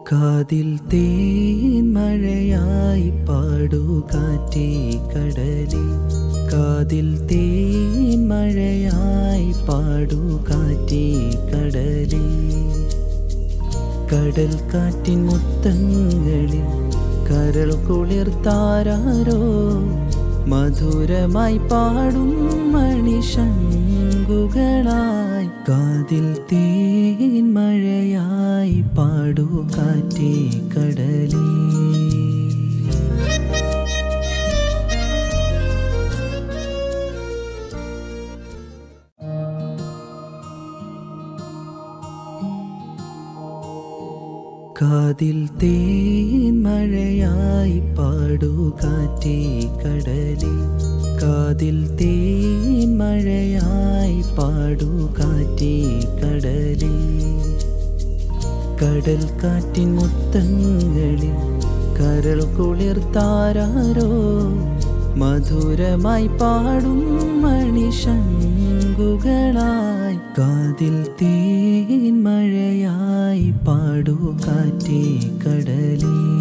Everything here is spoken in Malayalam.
കാതിൽ തേൻ മഴയായി പാടൂ കാറ്റേ കടലേ കാതിൽ തേൻ മഴയായി പാടൂ കാറ്റേ കടലേ കടൽ കാറ്റിൻ മുത്തങ്ങളിൽ കരൾ കുളിർത്താരോ മധുരമായി പാടും മണിശങ്കുകളായി കാതിൽ തേൻ മഴയായി പാടൂ കാറ്റേ കടലേ കാതിൽ തേൻ മഴയായി പാടൂ കാറ്റേ കടലേ കാതിൽ തേൻ മഴയായി പാടൂ കാറ്റേ കടലേ കടൽ കാറ്റിൻ മുത്തങ്ങളിൽ കരൾ കുളിർത്താരോ മധുരമായി പാടും മണിശങ്കുകളായി കാതിൽ തേൻ മഴയായി പാടൂ കാറ്റേ കടലേ